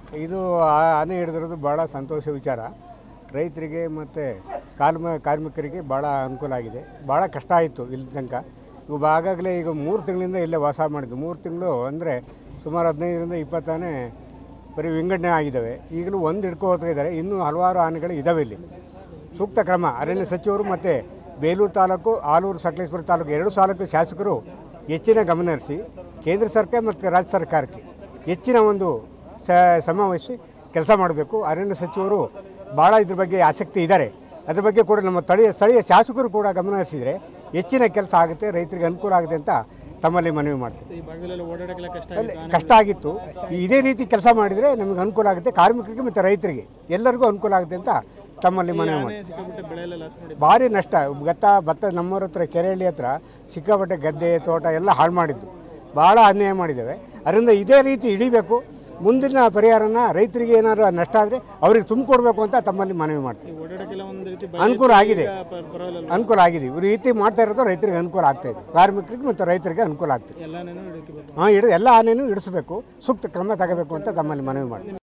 ಇದು ಆ- ಆನೆ ಹಿಡಿದಿರೋದು ಭಾಳ ಸಂತೋಷ ವಿಚಾರ ರೈತರಿಗೆ ಮತ್ತು ಕಾರ್ಮ ಕಾರ್ಮಿಕರಿಗೆ ಭಾಳ ಅನುಕೂಲ ಆಗಿದೆ ಭಾಳ ಕಷ್ಟ ಆಯಿತು ಇಲ್ಲಿ ತನಕ ಇವು ಆಗಾಗಲೇ ಈಗ ಮೂರು ತಿಂಗಳಿಂದ ಇಲ್ಲೇ ವಾಸ ಮಾಡಿದ್ದು ಮೂರು ತಿಂಗಳು ಅಂದರೆ ಸುಮಾರು ಹದಿನೈದರಿಂದ ಇಪ್ಪತ್ತು ಆನೆ ಬರೀ ವಿಂಗಡಣೆ ಆಗಿದ್ದಾವೆ ಈಗಲೂ ಒಂದು ಹಿಡ್ಕೊ ಹೋಗ್ತಾ ಇದ್ದಾರೆ ಇನ್ನೂ ಹಲವಾರು ಆನೆಗಳು ಇದ್ದಾವೆ ಇಲ್ಲಿ ಸೂಕ್ತ ಕ್ರಮ ಅರಣ್ಯ ಸಚಿವರು ಮತ್ತು ಬೇಲೂರು ತಾಲೂಕು ಆಲೂರು ಸಕಲೇಶ್ವರ ತಾಲೂಕು ಎರಡು ತಾಲೂಕು ಶಾಸಕರು ಹೆಚ್ಚಿನ ಗಮನ ಹರಿಸಿ ಕೇಂದ್ರ ಸರ್ಕಾರ ಮತ್ತು ರಾಜ್ಯ ಸರ್ಕಾರಕ್ಕೆ ಹೆಚ್ಚಿನ ಒಂದು ಸ ಸಮಾವೇಶಿ ಕೆಲಸ ಮಾಡಬೇಕು ಅರಣ್ಯ ಸಚಿವರು ಭಾಳ ಇದ್ರ ಬಗ್ಗೆ ಆಸಕ್ತಿ ಇದ್ದಾರೆ ಅದ್ರ ಬಗ್ಗೆ ಕೂಡ ನಮ್ಮ ಸ್ಥಳೀಯ ಸ್ಥಳೀಯ ಶಾಸಕರು ಕೂಡ ಗಮನ ಹರಿಸಿದರೆ ಹೆಚ್ಚಿನ ಕೆಲಸ ಆಗುತ್ತೆ ರೈತರಿಗೆ ಅನುಕೂಲ ಆಗುತ್ತೆ ಅಂತ ತಮ್ಮಲ್ಲಿ ಮನವಿ ಮಾಡ್ತೀನಿ ಈ ಭಾಗದಲ್ಲೆಲ್ಲ ಓಡಾಡಕ್ಕೆಲ್ಲ ಕಷ್ಟ ಅಲ್ಲಿ ಕಷ್ಟ ಆಗಿತ್ತು ಈ- ಇದೇ ರೀತಿ ಕೆಲಸ ಮಾಡಿದರೆ ನಮಗೆ ಅನುಕೂಲ ಆಗುತ್ತೆ ಕಾರ್ಮಿಕರಿಗೆ ಮತ್ತು ರೈತರಿಗೆ ಎಲ್ಲರಿಗೂ ಅನುಕೂಲ ಆಗುತ್ತೆ ಅಂತ ತಮ್ಮಲ್ಲಿ ಮನವಿ ಮಾಡಿ ಆನೆ ಸಿಕ್ಕಾಬಿಟ್ಟೆ ಬೆಳೆ ಎಲ್ಲ ಲಾಸ್ ಮಾಡಿ ಭಾರಿ ನಷ್ಟ ಭತ್ತ ಭತ್ತ ನಮ್ಮೂರ ಹತ್ರ ಕೆರೆಹಳ್ಳಿ ಹತ್ರ ಸಿಕ್ಕಾಪಟ್ಟೆ ಗದ್ದೆ ತೋಟ ಎಲ್ಲ ಹಾಳು ಮಾಡಿದ್ದು ಭಾಳ ಅನ್ಯಾಯ ಮಾಡಿದ್ದೇವೆ ಅದರಿಂದ ಇದೇ ರೀತಿ ಹಿಡಿಬೇಕು ಮುಂದಿನ ಪರಿಹಾರನ ರೈತರಿಗೆ ಏನಾದರೂ ನಷ್ಟ ಆದರೆ ಅವ್ರಿಗೆ ತುಂಬಿಕೊಡ್ಬೇಕು ಅಂತ ತಮ್ಮಲ್ಲಿ ಮನವಿ ಮಾಡ್ತೀವಿ ಓಡಾಡಕ್ಕೆಲ್ಲ ಒಂದು ರೀತಿ ಅನುಕೂಲ ಆಗಿದೆ ಪ- ಪರವಾಗಿಲ್ಲ ಅನುಕೂಲ ಆಗಿದೆ ಇವ್ರು ಈ ರೀತಿ ಮಾಡ್ತಾ ಇರೋದು ರೈತರಿಗೆ ಅನುಕೂಲ ಆಗ್ತಾ ಇದೆ ಕಾರ್ಮಿಕರಿಗೆ ಮತ್ತು ರೈತರಿಗೆ ಅನುಕೂಲ ಆಗ್ತದೆ ಎಲ್ಲಾನೇನು ಹಿಡಿಕೆ ಬರ್ತಾರೆ ಹಾಂ ಹಿಡಿದು ಎಲ್ಲ ಆನೆನೂ ಇಡಿಸ್ಬೇಕು ಸೂಕ್ತ ಕ್ರಮ ತಗೋಬೇಕು ಅಂತ ತಮ್ಮಲ್ಲಿ ಮನವಿ ಮಾಡ್ತೀವಿ